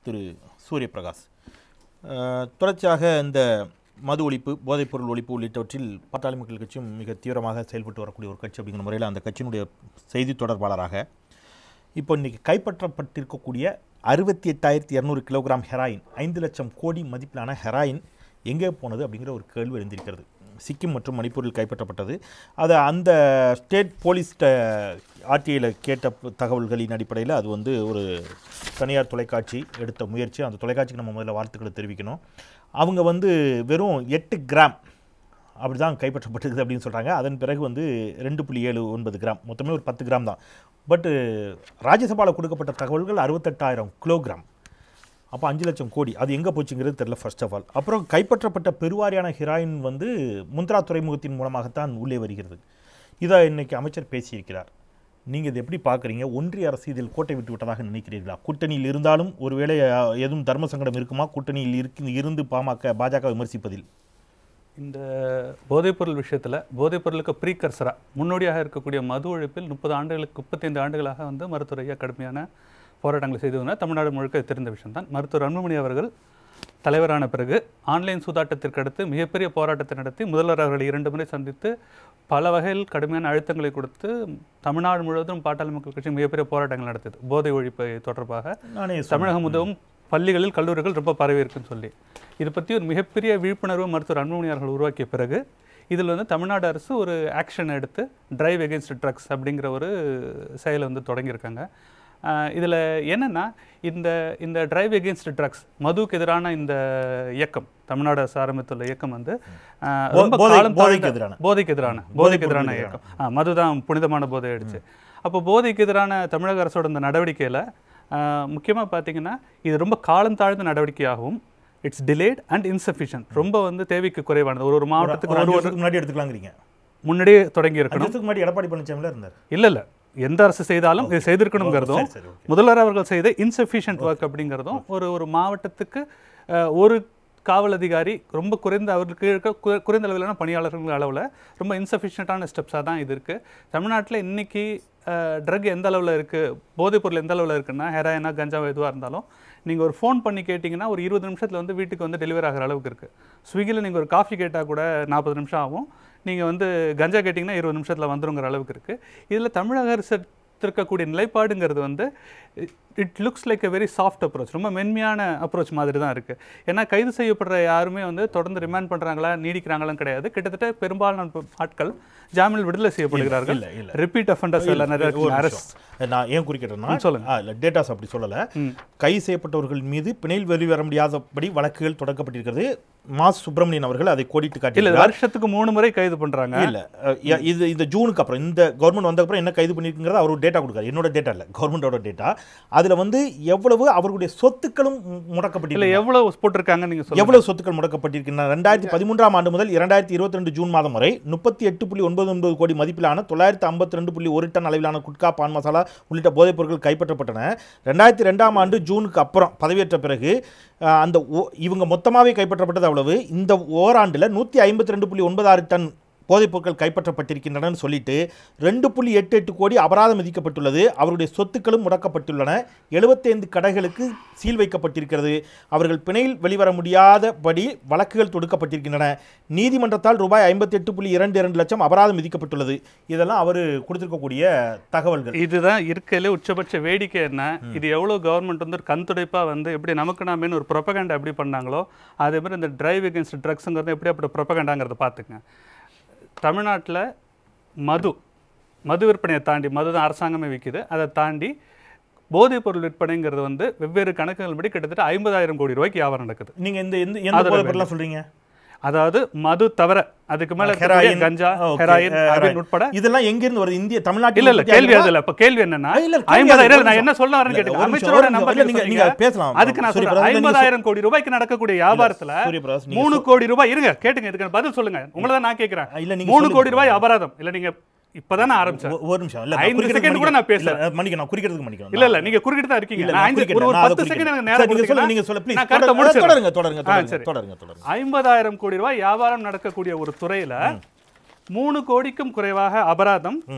திரு சூரியபிரகாஷ் அஹ், தொடர்ச்சியாக இந்த மது ஒழிப்பு போதைப்பொருள் ஒழிப்பு உள்ளிட்டவற்றில் பாட்டாளி மக்கள் கட்சியும் மிக தீவிரமாக செயல்பட்டு வரக்கூடிய ஒரு கட்சி அப்படிங்கிற முறையில் அந்த கட்சியினுடைய செய்தி தொடர்பாளராக இப்போ இன்னைக்கு கைப்பற்றப்பட்டிருக்கக்கூடிய அறுபத்தி எட்டாயிரத்தி இரநூறு கிலோகிராம் ஹெராயின் ஐந்து லட்சம் கோடி மதிப்பிலான ஹெராயின் எங்கே போனது அப்படிங்கிற ஒரு கேள்வி எழுந்திருக்கிறது சிக்கிம் மற்றும் மணிப்பூரில் கைப்பற்றப்பட்டது அது அந்த ஸ்டேட் போலீஸ்ட ஆர்டிஐயில் கேட்ட ப- தகவல்களின் அடிப்படையில் அது வந்து ஒரு தனியார் தொலைக்காட்சி எடுத்த முயற்சி அந்த தொலைக்காட்சிக்கு நம்ம முதல்ல வாழ்த்துக்களை தெரிவிக்கணும் அவங்க வந்து வெறும் எட்டு கிராம் அப்படி தான் கைப்பற்றப்பட்டிருக்குது அப்படின்னு சொல்கிறாங்க அதன் பிறகு வந்து ரெண்டு புள்ளி ஏழு ஒன்பது கிராம் மொத்தமே ஒரு பத்து கிராம் தான் பட்டு ராஜ்யசபாவில் கொடுக்கப்பட்ட தகவல்கள் அறுபத்தெட்டாயிரம் கிலோகிராம் அப்போ அஞ்சு லட்சம் கோடி அது எங்கே போச்சுங்கிறது தெரில ஃபர்ஸ்ட் ஆஃப் ஆல் அப்புறம் கைப்பற்றப்பட்ட பெருவாரியான ஹிராயின் வந்து முந்த்ரா துறைமுகத்தின் மூலமாகத்தான் உள்ளே வருகிறது இதை இன்னைக்கு அமைச்சர் பேசியிருக்கிறார் நீங்கள் இதை எப்படி பார்க்குறீங்க ஒன்றிய அரசு இதில் கோட்டை விட்டு விட்டதாக நினைக்கிறீர்களா கூட்டணியில் இருந்தாலும் ஒருவேளை அஹ், எதுவும் தர்ம சங்கடம் இருக்குமா கூட்டணியில் இருக்கு இருந்து பாமக பாஜக விமர்சிப்பதில் இந்த போதைப்பொருள் விஷயத்தில் போதைப்பொருளுக்கு ப்ரீகர்சராக முன்னோடியாக இருக்கக்கூடிய மது ஒழிப்பில் முப்பது ஆண்டுகளுக்கு முப்பத்தைந்து ஆண்டுகளாக வந்து மருத்துவர் ஐயா கடுமையான போராட்டங்களை செய்து வந்தார் தமிழ்நாடு முழுக்க தெரிந்த விஷயம்தான் மருத்துவர் அன்புமணி அவர்கள் தலைவரான பிறகு ஆன்லைன் சூதாட்டத்திற்கு அடுத்து மிகப்பெரிய போராட்டத்தை நடத்தி முதல்வர் அவர்களை இரண்டு முறை சந்தித்து பல வகையில் கடுமையான அழுத்தங்களை கொடுத்து தமிழ்நாடு முழுவதும் பாட்டாளி மக்கள் கட்சி மிகப்பெரிய போராட்டங்கள் நடத்தியது போதை ஒழிப்பை தொடர்பாக நானே சொன்னேன். தமிழகம் முழுவதும் பள்ளிகளில் கல்லூரிகள் ரொம்ப பரவி இருக்குன்னு சொல்லி இது பற்றி ஒரு மிகப்பெரிய விழிப்புணர்வு மருத்துவர் அன்புமணி அவர்கள் உருவாக்கிய பிறகு இதில் வந்து தமிழ்நாடு அரசு ஒரு ஆக்ஷன் எடுத்து டிரைவ் எகென்ஸ்ட் ட்ரக்ஸ் அப்படிங்கிற ஒரு செயலை வந்து தொடங்கியிருக்காங்க இதில் என்னன்னா இந்த இந்த டிரைவ் எகென்ஸ்ட் ட்ரக்ஸ் மதுவுக்கு எதிரான இந்த இயக்கம் தமிழ்நாடு அரசு ஆரம்பித்துள்ள இயக்கம் வந்து ஆஹ், போ- ரொம்ப போதை- காலம் போதைக்கு தாழ்ந்த- எதிரான. போதைக்கு எதிரான போதைக்கு எதிரான இயக்கம் ஆ, மதுதான் புனிதமான போதை ஆயிடுச்சு அப்போ போதைக்கு எதிரான தமிழக அரசோட இந்த நடவடிக்கையில் முக்கியமாக பார்த்தீங்கன்னா இது ரொம்ப காலம் தாழ்ந்த நடவடிக்கையாகவும் இட்ஸ் டிலேட் அண்ட் இன்சஃபிஷியன்ட் ரொம்ப வந்து தேவைக்கு குறைவானது ஒரு ஒரு ஒரு மாவட்டத்துக்கு ஒரு ஒரு அஞ்சு ஒரு வருஷத்துக்கு முன்னாடி எடுத்துக்கலாங்கிறீங்க முன்னாடியே தொடங்கி அஞ்சு இருக்கணும் வருஷத்துக்கு முன்னாடி எடப்பாடி பழனிசாமில இருந்தார் இல்ல இல்ல எந்த அரசு செய்தாலும் இது செய்திருக்கணுங்கிறதும் சரி, சரி, okay. முதல்வர் அவர்கள் செய்த இன்சஃபிஷியன்ட் ஒர்க் அப்படிங்கிறதும் ஒரு ஒரு மாவட்டத்துக்கு அஹ், ஒரு காவல் அதிகாரி ரொம்ப குறைந்த அவருக்கு இருக்க கு- குறைந்த அளவிலான பணியாளர்கள் அளவில் ரொம்ப இன்சஃபிஷியண்ட்டான ஸ்டெப்ஸாக தான் இது இருக்குது தமிழ்நாட்டில் இன்னைக்கு ட்ரக் எந்த அளவில் இருக்குது போதைப்பொருள் எந்த அளவில் இருக்குன்னா ஹெராயினா கஞ்சா எதுவாக இருந்தாலும் நீங்கள் ஒரு ஃபோன் பண்ணி கேட்டிங்கன்னா ஒரு இருபது நிமிஷத்தில் வந்து வீட்டுக்கு வந்து டெலிவரி ஆகிற அளவுக்கு இருக்குது ஸ்விக்கியில் நீங்கள் ஒரு காஃபி கேட்டால் கூட நாற்பது நிமிஷம் ஆகும் நீங்கள் வந்து கஞ்சா கேட்டிங்கன்னா இருபது நிமிஷத்தில் வந்துருங்கிற அளவுக்கு இருக்குது இதில் தமிழக அரசு இருக்கக்கூடிய நிலைப்பாடுங்கிறது வந்து it looks like a very soft approach ரொம்ப மென்மையான அப்ரோச் மாதிரி தான் இருக்குது ஏன்னா கைது செய்யப்படுற யாருமே வந்து தொடர்ந்து ரிமாண்ட் பண்ணுறாங்களா நீடிக்கிறாங்களாம் கிடையாது கிட்டத்தட்ட பெரும்பாலான ப- ஆட்கள் ஜாமீனில் விடுதலை செய்யப்படுகிறார்கள் இல்ல, இல்ல. ரிப்பீட் அஃபண்டர்ஸ் எல்லாம் நிறைய ஒரு அரசு நிமிஷம். நான் ஏன் குறிக்கிறேன்னா ம், சொல்லுங்க. ஆ, இல்ல டேட்டாஸ் அப்படி சொல்லல கைது செய்யப்பட்டவர்கள் மீது பிணையில் வெளிவர முடியாதபடி வழக்குகள் தொடக்கப்பட்டிருக்கிறது மாஸ் சுப்பிரமணியன் அவர்கள் அதை கோடிட்டு இல்ல காட்டியிருக்கிறார் வருஷத்துக்கு மூணு முறை கைது பண்றாங்க இல்ல அஹ், ய- இது இந்த ஜூனுக்கு அப்புறம் இந்த கவர்மெண்ட் வந்த அப்புறம் என்ன கைது பண்ணிருக்குங்கிறத அவர் டேட்டா கொடுக்காரு என்னோட டேட்டா இல்ல கவர்மெண்டோட டேட்டா அதுல வந்து எவ்வளவு அவர்களுடைய சொத்துக்களும் மு- இல்ல முடக்கப்பட்டிருக்கு எவ்வளவு போட்டிருக்காங்க நீங்க சொல்லுங்க எவ்வளவு சொத்துக்கள் முடக்கப்பட்டிருக்கின்றன ரெண்டாயிரத்தி பதிமூன்றாம் ஆண்டு முதல் இரண்டாயிரத்தி இருபத்தி ரெண்டு ஜூன் மாதம் வரை முப்பத்தி எட்டு புள்ளி ஒன்பது ஒன்பது கோடி மதிப்பிலான தொள்ளாயிரத்தி ஐம்பத்தி ரெண்டு புள்ளி ஒரு டன் அளவிலான குட்கா பான் மசாலா உள்ளிட்ட போதைப் பொருட்கள் கைப்பற்றப்பட்டன ரெண்டாயிரத்தி ரெண்டாம் ஆண்டு ஜூனுக்கு அப்புறம் பதவியேற்ற பிறகு அஹ், அந்த ஓ- இவங்க மொத்தமாகவே கைப்பற்றப்பட்டது அவ்வளவு இந்த ஓராண்டில் நூற்றி ஐம்பத்தி ரெண்டு புள்ளி ஒன்பது ஆறு டன் போதைப் பொருட்கள் கைப்பற்றப்பட்டிருக்கின்றனன்னு சொல்லிட்டு ரெண்டு புள்ளி எட்டு எட்டு கோடி அபராதம் விதிக்கப்பட்டுள்ளது அவருடைய சொத்துக்களும் முடக்கப்பட்டுள்ளன எழுபத்தைந்து கடைகளுக்கு சீல் வைக்கப்பட்டிருக்கிறது அவர்கள் பிணையில் வெளிவர முடியாதபடி வழக்குகள் தொடுக்கப்பட்டிருக்கின்றன நீதிமன்றத்தால் ரூபாய் ஐம்பத்தி எட்டு புள்ளி இரண்டு இரண்டு லட்சம் அபராதம் விதிக்கப்பட்டுள்ளது இதெல்லாம் அவர் கொடுத்திருக்கக்கூடிய தகவல்கள் இதுதான் இருக்கையில உச்சபட்ச வேடிக்கை என்ன இது எவ்வளவு கவர்மெண்ட் வந்து ஒரு கண் துடைப்பா வந்து எப்படி நமக்கு நாமேன்னு ஒரு ப்ரொபகண்டா எப்படி பண்ணாங்களோ அதே மாதிரி இந்த டிரைவ் எகென்ஸ்ட் ட்ரக்ஸுங்கிறது எப்படி அப்படி ப்ரொபகண்டாங்கிறத பார்த்துங்க தமிழ்நாட்டில் மது மது விற்பனையை தாண்டி மது தான் அரசாங்கமே விற்கிது அதை தாண்டி போதைப் பொருள் விற்பனைங்கிறது வந்து வெவ்வேறு கணக்குகள் படி கிட்டத்தட்ட ஐம்பதாயிரம் கோடி ரூபாய்க்கு வியாபாரம் நடக்குது நீங்க இந்த எந்த எந்த அதுல போதைப் பொருள்லாம் சொல்றீங்க அதாவது மது தவிர அதுக்கு மேல இருக்கக்கூடிய ஹெராயின், கஞ்சா okay, ஹெராயின் ஹெராயின். அப்படின்னு உட்பட இதெல்லாம் எங்க இருந்து வருது இந்திய தமிழ்நாட்டில் இல்ல இல்ல உற்பத்தி கேள்வி ஆகுதா? அதுல இப்ப கேள்வி என்னன்னா இல்ல, இல்ல, கேள்வி ஐம்பதாயிரம் அது இல்ல, நான் ஒரு என்ன சொல்ல வரேன்னு இல்ல, கேட்டுங்க ஒரு நிமிஷம், அமைச்சரோட ஒரு நம்பர் நிமிஷம். நீங்க- நீங்க பேசலாம். அதுக்கு நான் சூரிய சொல்றேன் பிரகாஷ், நீங்க ஐம்பதாயிரம் கோடி ரூபாய்க்கு நடக்கக்கூடிய வியாபாரத்துல சூரிய பிரகாஷ், நீங்க மூணு கோடி ரூபாய் இருங்க கேட்டுங்க இதுக்கு பதில் சொல்லுங்க உங்களை தான் நான் கேட்கிறேன் இல்ல, நீங்க மூணு சொல்லுங்க. கோடி ரூபாய் அபராதம் இல்ல நீங்க இப்பதானே ஆரம்பிச்சேன் ஒ- ஒரு நிமிஷம் இல்ல நான் ஐந்து குறிக்கிறதுக்கு second கூட நான் மன்னிக்கணும். பேசல. இல்ல, மன்னிக்கணும் நான் குறிக்கிறதுக்கு மன்னிக்கணும் இல்ல இல்ல நீங்க குறுக்கிட்டு தான் இருக்கீங்க இல்ல, நான் நான் ஐந்து- குறிக்கிறேன். ஒரு நான் அதை பத்து செகண்ட் குறிக்கிறேன். எனக்கு நேரம் சரி, நீங்க சொல்லுங்க, கொடுத்தீங்கன்னா நீங்க சொல்லுங்க, please. நான் கருத்தை தொடருங்க, முடிச்சிடுறேன். தொடருங்க, தொடருங்க, ஆ, தொடருங்க, சரி. தொடருங்க, தொடருங்க. ஐம்பதாயிரம் கோடி ரூபாய் வியாபாரம் நடக்கக்கூடிய ஒரு துறையில மூணு கோடிக்கும் குறைவாக அபராதம் ம்.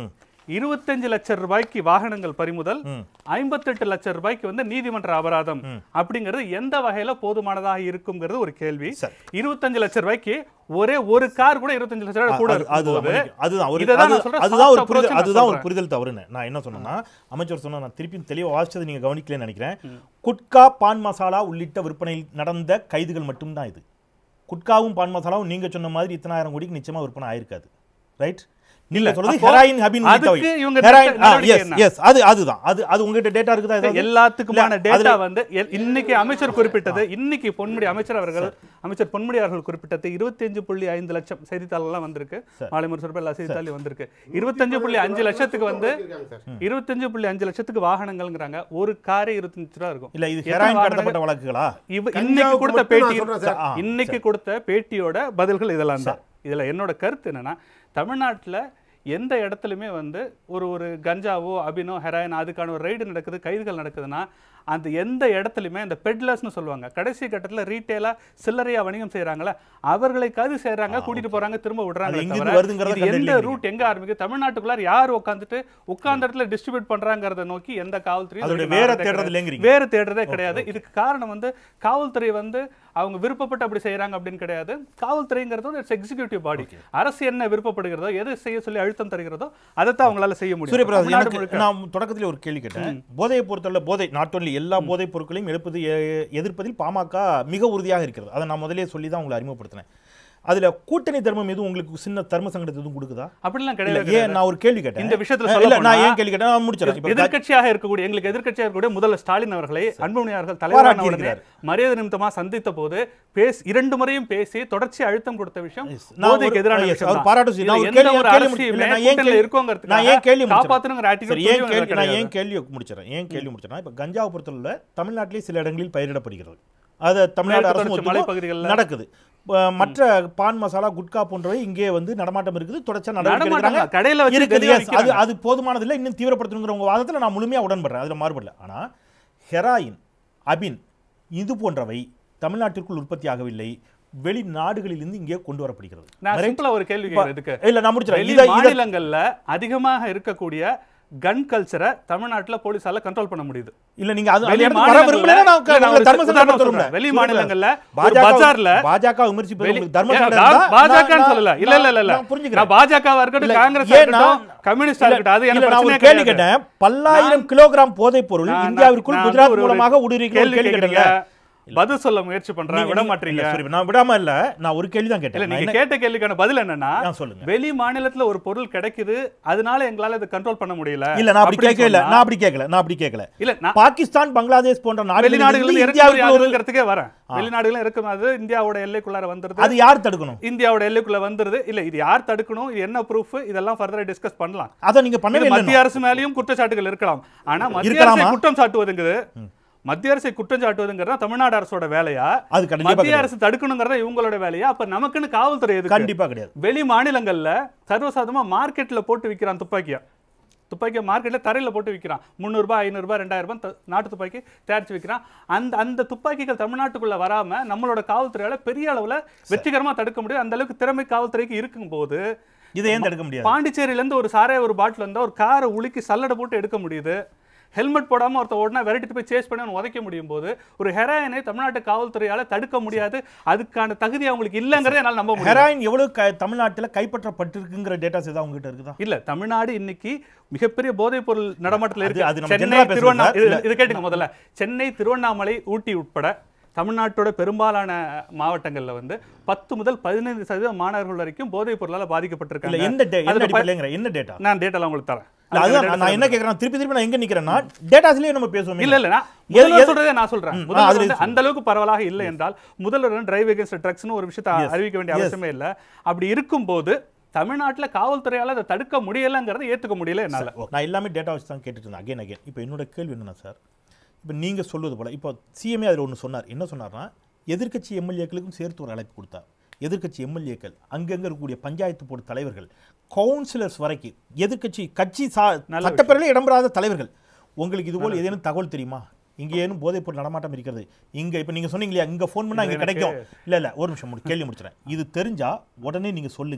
இருபத்தஞ்சு லட்சம் ரூபாய்க்கு வாகனங்கள் பறிமுதல் ம். ஐம்பத்தெட்டு லட்சம் ரூபாய்க்கு வந்து நீதிமன்ற அபராதம் அப்படிங்கிறது எந்த வகையில போதுமானதாக இருக்குங்கிறது ஒரு கேள்வி சரி. இருபத்தஞ்சு லட்சம் ரூபாய்க்கு ஒரே ஒரு கார் கூட இருபத்தஞ்சு லட்சம் ரூபாய் கூட அது- அதுதான் இருக்கும்போது மன்னிக்க- அதுதான் ஒரு இதைதான் நான் அது- சொல்றேன், அதுதான் ஒரு soft புரிதல் approach நான் அதுதான் ஒரு சொல்றேன். புரிதல் தவறுன்னு நான் என்ன சொன்னேன்னா அமைச்சர் சொன்னா நான் திருப்பி தெளிவாக வாசிச்சதை நீங்க கவனிக்கலன்னு நினைக்கிறேன் குட்கா பான் மசாலா உள்ளிட்ட விற்பனையில் நடந்த கைதுகள் மட்டும்தான் இது குட்காவும் பான் மசாலாவும் நீங்க சொன்ன மாதிரி இத்தனாயிரம் கோடிக்கு நிச்சயமா விற்பனை ஆயிருக்காது ரைட் நீங்க இல்ல, சொல்றது அப்போ ஹெராயின் ஹபின் அதுக்கு இவங்க ஹெராயின் நடவடிக்கை எஸ் என்ன? எஸ் அது அதுதான் அது அது உங்ககிட்ட டேட்டா இருக்குதா ஏதாவது எல்லாத்துக்குமான இல்ல, டேட்டா அதுல- வந்து எல்- இன்னைக்கு அமைச்சர் குறிப்பிட்டது இன்னைக்கு பொன்முடி அமைச்சர் அவர்கள் அமைச்சர் பொன்முடி அவர்கள் குறிப்பிட்டது இருபத்தஞ்சு புள்ளி ஐந்து லட்சம் செய்தித்தாளெல்லாம் வந்திருக்கு மாலை முரசு எல்லா செய்தித்தாளையும் வந்திருக்கு இருபத்தஞ்சு புள்ளி அஞ்சு லட்சத்துக்கு வந்து இருபத்தஞ்சு புள்ளி அஞ்சு லட்சத்துக்கு வாகனங்கள்ங்கிறாங்க ஒரு காரே இருபத்தஞ்சு ரூபா இருக்கும் இல்ல இது எத்தனை ஹெராயின் வாகனங்கள்? கடத்தப்பட்ட வழக்குகளா இவ இன்னைக்கு கஞ்சாவுக்கு கொடுத்த மட்டும் நான் பேட்டி சொல்றேன் சார். ஆ, இன்னைக்கு கொடுத்த பேட்டியோட பதில்கள் இதெல்லாம் தான் இதுல என்னோட கருத்து என்னன்னா தமிழ்நாட்டுல எந்த இடத்துலையுமே வந்து ஒரு ஒரு கஞ்சாவோ அபினோ ஹெராயின் அதுக்கான ஒரு ரைடு நடக்குது கைதுகள் நடக்குதுன்னா அந்த எந்த இடத்துலையுமே அந்த பெட்லர்ஸ்னு சொல்லுவாங்க கடைசி கட்டத்துல ரீட்டெயிலா சில்லறையா வணிகம் செய்றாங்கல்ல அவர்களை கைது செய்றாங்க கூட்டிட்டு போறாங்க திரும்ப விடுறாங்க அது எங்கிருந்து தவிர, வருதுங்கிறத இது எந்த கண்டறியலைங்க. ரூட் எங்க ஆரம்பிக்குது தமிழ்நாட்டுக்குள்ளார யார் உட்காந்துட்டு உட்கார்ந்த இடத்துல டிஸ்ட்ரிபியூட் பண்றாங்கறத நோக்கி எந்த காவல்துறையும் அதோட இதுவரைக்கும் வேற நடந்ததே தேடுறது கிடையாது. இல்லைங்கிறீங்க. வேறு தேடுறதே கிடையாது இதுக்கு காரணம் வந்து காவல்துறை வந்து அவங்க விருப்பப்பட்டு அப்படி செய்றாங்க அப்படின்னு கிடையாது காவல்துறைங்கிறது வந்து எக்ஸிகியூட்டிவ் பாடி அரசு என்ன விருப்பப்படுகிறதோ எது செய்ய சொல்லி அழுத்தம் தருகிறதோ அதைத்தான் அவங்களால செய்ய முடியும் சூரியபிரகாஷ் தமிழ்நாடு எனக்கு முழுக்க. நான் தொடக்கத்தில் ஒரு கேள்வி கேட்டேன் போதையை பொறுத்தவரை போதை நாட் ஒன்லி எல்லா போதைப் பொருட்களையும் எடுப்பது எ- எதிர்ப்பதில் பாமக மிக உறுதியாக இருக்கிறது அதை நான் முதலே சொல்லி தான் உங்களை அறிமுகப்படுத்தினேன் அதுல கூட்டணி தர்மம் எதுவும் உங்களுக்கு சின்ன தர்ம சங்கடத்தை எதுவும் கொடுக்குதா அப்படிலாம் இல்ல கிடையாது ஏன் நான் ஒரு கேள்வி கேட்டேன் இந்த விஷயத்துல இல்ல, சொல்ல நான் போனா- ஏன் கேள்வி கேட்டேன் நான் முடிச்சிடறேன் இப்ப எதிர்க்கட்சியாக இருக்கக்கூடிய எங்களுக்கு எதிர்க்கட்சியாக இருக்கக்கூடிய முதல்வர் ஸ்டாலின் அவர்களை அன்புமணி அவர்கள் தலைவரான உடனே பாராட்டியிருக்கிறார். மரியாதை நிமித்தமா சந்தித்த போது பேசி இரண்டு முறையும் பேசி தொடர்ச்சி அழுத்தம் கொடுத்த விஷயம் Yes. நான் போதைக்கு ஒரு- எதிரான yes, விஷயம் அவர் தான். பாராட்டு செய்ய- இதுல நான் ஒரு எந்த கேள்வி- ஒரு கேள்வி முடிச்சு- அரசியலுமே இல்ல, நான் ஏன் கூட்டணியில கேள்வி- இருக்கோங்கிறதுக்காக நான் ஏன் கேள்வி முடிச்சிடறேன். காப்பாத்தணுங்கிற attitude சரி, ஏன் துணிவு கேள்வி நான் கிடையாது. ஏன் கேள்வி முடிச்சிடறேன் ஏன் கேள்வி முடிச்சிடறேன் இப்ப கஞ்சாவை பொறுத்தவரை தமிழ்நாட்டிலே சில இடங்களில் பயிரிடப்படுகிறது அது தமிழ்நாடு மேற்கு அரசு தொடர்ச்சி ஒத்துக்கும். மலைப்பகுதிகள்ல. நடக்குது அஹ் மற்ற பான் மசாலா குட்கா போன்றவை இங்கே வந்து நடமாட்டம் இருக்குது தொடர்ச்சியா நடவடிக்கை நடமாட்டம் எடுக்கிறாங்க. கடையில வச்சு இருக்குது, வெளிய yes. அது விக்கிறாங்க. அது போதுமானது இல்லை இன்னும் தீவிரப்படுத்தணுங்கிற உங்க வாதத்துல நான் முழுமையா உடன்படுறேன் அதுல மாறுபடல ஆனா ஹெராயின் அபின் இது போன்றவை தமிழ்நாட்டிற்குள் உற்பத்தி ஆகவில்லை வெளிநாடுகளிலிருந்து இங்கே கொண்டு வரப்படுகிறது நான் Right? சிம்பிளா ஒரு கேள்வி இப்ப- கேட்கிறேன் இதுக்கு இல்ல நான் முடிச்சிடறேன் வெளி இதை- இதை- மாநிலங்கள்ல அதிகமாக இருக்கக்கூடிய கன் கல்ச்சரை தமிழ்நாட்டுல போலீஸால கண்ட்ரோல் பண்ண முடியுது இல்ல நீங்க அது அந்த வெளி இடத்துக்கு வர மாநிலங்கள்ல- விரும்பலைன்னா நான் இல்ல, நான் உங்களை ஒரு தர்ம உதாரணம் சங்கடம் சொல்றேன். சொல்றேன். வெளி சொல்லுங்க. மாநிலங்கள்ல ஒரு பாஜக பஜார்ல பாஜக விமர்சிப்பது வெளி- உங்களுக்கு தர்ம ஏன் சங்கடம் நான் இருந்தா பாஜகன்னு நான் சொல்லல இல்ல இல்ல இல்ல இல்ல நான் புரிஞ்சுக்கிறேன் நான் பாஜகவா இருக்கட்டும் இல்ல, காங்கிரஸ் ஏன் நான்- இருக்கட்டும் கம்யூனிஸ்டா இல்ல, இருக்கட்டும் அது இல்ல, எனக்கு நான் ஒரு பிரச்சனை கேள்வி கிடையாது கேட்டேன் பல்லாயிரம் கிலோகிராம் போதைப் பொருள் நான்- இந்தியாவிற்குள் நான் குஜராத் வந்து ஒரு மூலமாக ஊடுருவீங்க கேள்வி கேள்வி கேட்கறீங்க கேட்டீங்க பதில் சொல்ல முயற்சி பண்றேன் நீங்க- விட நீங்க- மாட்டீங்க இல்ல, sorry, நான் விடாம இல்ல நான் ஒரு கேள்வி தான் இல்ல கேட்டேன் நான் நீங்க என்ன- கேட்ட கேள்விக்கான பதில் என்னன்னா ஆ, சொல்லுங்க வெளி மாநிலத்துல ஒரு பொருள் கிடைக்குது அதனால எங்களால இதை கண்ட்ரோல் பண்ண முடியல இல்ல நான் அப்படி அப்படின்னு கேட்கல சொன்னா- நான் அப்படி கேட்கல நான் அப்படி கேட்கல இல்ல நான் பாகிஸ்தான் பங்களாதேஷ் போன்ற வெளிநாடுகள் நாடுகளில் இறக்குமதி இந்தியாவுக்கு ஒரு ஆகுதுங்கிறதுக்கே வரேன் வெளிநாடுகள் இறக்குமதி இந்தியாவோட எல்லைக்குள்ளார வந்துருது அது யார் தடுக்கணும் இந்தியாவோட எல்லைக்குள்ள வந்துருது இல்ல இது யார் தடுக்கணும் இது என்ன ப்ரூஃப் இதெல்லாம் ஃபர்தரா டிஸ்கஸ் பண்ணலாம் அதை நீங்க பண்ணவே இது இல்லை மத்திய அரசு மேலயும் குற்றச்சாட்டுகள் இருக்கலாம் ஆனா மத்திய இருக்கலாமா? அரசை குற்றம் சாட்டுவதுங்கிறது மத்திய அரசை குற்றம் சாட்டுவதுங்கிறதா தமிழ்நாடு அரசோட வேலையா அது கண்டிப்பா மத்திய கிடையாது. அரசு தடுக்கணுங்கிறதா இவங்களோட வேலையா அப்ப நமக்குன்னு காவல்துறை எதுக்கு கண்டிப்பா கிடையாது வெளி மாநிலங்கள்ல சர்வசாதமா மார்க்கெட்ல போட்டு விக்கிறான் துப்பாக்கியா துப்பாக்கியை மார்க்கெட்ல தரையில போட்டு விற்கிறான் முந்நூறுபா ஐநூறுபா ரெண்டாயிரம் ரூபாய் த- நாட்டு துப்பாக்கி தயாரிச்சு விற்கிறான் அந்த அந்த துப்பாக்கிகள் தமிழ்நாட்டுக்குள்ள வராம நம்மளோட காவல்துறையால பெரிய அளவுல வெற்றிகரமா தடுக்க முடியும் அந்த அளவுக்கு திறமை காவல்துறைக்கு இருக்கும்போது இதை ஏன் தடுக்க முடியாது பாண்டிச்சேரியில இருந்து ஒரு சாராய ஒரு பாட்டில் இருந்தா ஒரு காரை உலுக்கி சல்லடை போட்டு எடுக்க முடியுது ஹெல்மெட் போடாம ஒருத்த ஓடினா விரட்டிட்டு போய் சேஸ் பண்ணி அவனை உதைக்க முடியும் போது ஒரு ஹெராயினை தமிழ்நாட்டு காவல்துறையால தடுக்க முடியாது அதுக்கான தகுதி அவங்களுக்கு இல்லைங்கிறத என்னால நம்ப முடியும் ஹெராயின் எவ்வளவு க- தமிழ்நாட்டுல கைப்பற்றப்பட்டிருக்குங்கிற டேட்டாஸ் ஏதாவது உங்ககிட்ட இருக்குதா இல்ல தமிழ்நாடு இன்னைக்கு மிகப்பெரிய போதைப் பொருள் நடமாட்டத்தில் அது- இருக்கு அது நம்ம சென்னை general ஆ பேசுறோம் திருவண்ணா சார். இது இல்ல. இது கேட்டுங்க முதல்ல சென்னை திருவண்ணாமலை ஊட்டி உட்பட தமிழ்நாட்டோட பெரும்பாலான மாவட்டங்கள்ல வந்து பத்து முதல் பதினைந்து சதவீதம் மாணவர்கள் வரைக்கும் போதைப் பொருளால இல்ல பாதிக்கப்பட்டிருக்காங்க என்ன டே- என்ன அதுல ப- அடிப்படையிலங்கிற என்ன டேட்டா நான் டேட்டாலாம் உங்களுக்கு தரேன் இல்ல அதுக்கு அதுதான் data நான் என்ன சொல்றேன். கேக்குறேன் திருப்பி திருப்பி நான் எங்க நிக்கிறேன்னா டேட்டாஸ்லயே நம்ம பேசுவோம் இல்ல இல்ல நான் எது- முதல்வர் எது- சொல்றதே நான் சொல்றேன் ம், ஆ, முதல்வர் அதுல வந்து இருக்கு. அந்த அளவுக்கு பரவலாக இல்லை என்றால் முதல்வர் டிரைவ் அகேன்ஸ்ட் ட்ரக்ஸ்னு ஒரு விஷயத்தை Yes. அறிவிக்க வேண்டிய Yes. அவசியமே இல்ல அப்படி இருக்கும்போது தமிழ்நாட்டுல காவல்துறையால அதை தடுக்க முடியலங்கிறத ஏத்துக்க முடியல என்னால நான் எல்லாமே டேட்டா வச்சு தான் கேட்டுட்டு இருந்தேன் அகைன் அகைன் இப்போ என்னோட கேள்வி என்னன்னா சார் இப்போ நீங்க சொல்வது போல இப்போ சிஎம்ஏ அதில் ஒன்று சொன்னார் என்ன சொன்னார்னா எதிர்க்கட்சி எம்எல்ஏக்களுக்கும் சேர்த்து ஒரு அழைப்பு கொடுத்தார் எதிர்க்கட்சி எம்எல்ஏக்கள் அங்கங்க இருக்கக்கூடிய பஞ்சாயத்து போர்டு தலைவர்கள் கவுன்சிலர்ஸ் வரைக்கும் எதிர்க்கட்சி கட்சி சா நல்ல சட்டப்பேரவையில் இடம்பெறாத தலைவர்கள் உங்களுக்கு இது போல் ஏதேனும் தகவல் தெரியுமா இங்க ஏனும் போதைப் பொருள் நடமாட்டம் இருக்கிறது இங்க இப்போ நீங்க சொன்னீங்க இல்லையா இங்க ஃபோன் பண்ணா இங்க இது எனக்கு- கிடைக்கும் இல்ல இல்ல ஒரு நிமிஷம் முடி- கேள்வி முடிச்சிடறேன் இது தெரிஞ்சா உடனே நீங்க சொல்லுங்க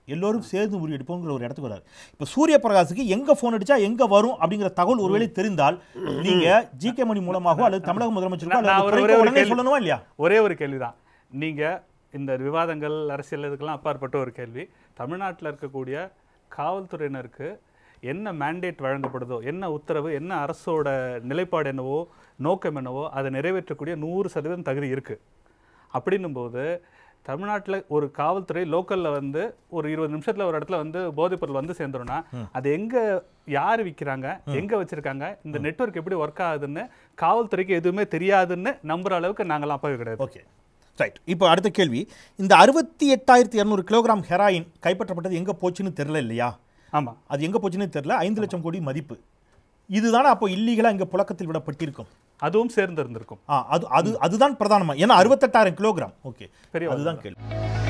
எல்லோரும் சேர்ந்து முறியடிப்போங்கிற ஒரு இடத்துக்கு வராரு இப்போ சூரிய பிரகாஷுக்கு எங்க ஃபோன் அடிச்சா எங்க வரும் அப்படிங்கிற தகவல் ஒருவேளை தெரிந்தால் நீங்க ஜி கே மணி மூலமாகவோ அல்லது தமிழக முதலமைச்சருக்கோ நான் அல்லது ஒரு- துறைக்கோ ஒரே ஒரு உடனே கேள்வி. சொல்லணுமா இல்லையா ஒரே ஒரு கேள்விதான் நீங்க இந்த விவாதங்கள் அரசியல் இதுக்கெல்லாம் அப்பாற்பட்ட ஒரு கேள்வி தமிழ்நாட்டில் இருக்கக்கூடிய காவல்துறையினருக்கு என்ன மேண்டேட் வழங்கப்படுதோ என்ன உத்தரவு என்ன அரசோட நிலைப்பாடு என்னவோ நோக்கம் என்னவோ அதை நிறைவேற்றக்கூடிய நூறு சதவீதம் தகுதி இருக்கு அப்படின்னும்போது தமிழ்நாட்டில் ஒரு காவல்துறை லோக்கலில் வந்து ஒரு இருபது நிமிஷத்தில் ஒரு இடத்துல வந்து போதைப்பொருள் வந்து சேர்ந்துரும்னா அது எங்கே யார் விற்கிறாங்க எங்கே வச்சுருக்காங்க இந்த நெட்வொர்க் எப்படி ஒர்க் ஆகுதுன்னு காவல்துறைக்கு எதுவுமே தெரியாதுன்னு நம்புற அளவுக்கு நாங்களாம் அப்பவே கிடையாது ஓகே ரைட் இப்போ அடுத்த கேள்வி இந்த அறுபத்தி எட்டாயிரத்தி இரநூறு கிலோகிராம் ஹெராயின் கைப்பற்றப்பட்டது எங்க போச்சுன்னு தெரியல இல்லையா ஆமாம் அது எங்க போச்சுன்னு தெரியல ஐந்து லட்சம் கோடி மதிப்பு இதுதானே அப்போ இல்லீகலா இங்க புழக்கத்தில் விடப்பட்டிருக்கும் அதுவும் சேர்ந்து இருந்திருக்கும் ஆ அது அது அதுதான் பிரதானமா ஏன்னா அறுபத்தெட்டாயிரம் கிலோகிராம் ஓகே பெரிய அதுதான் கேள்வி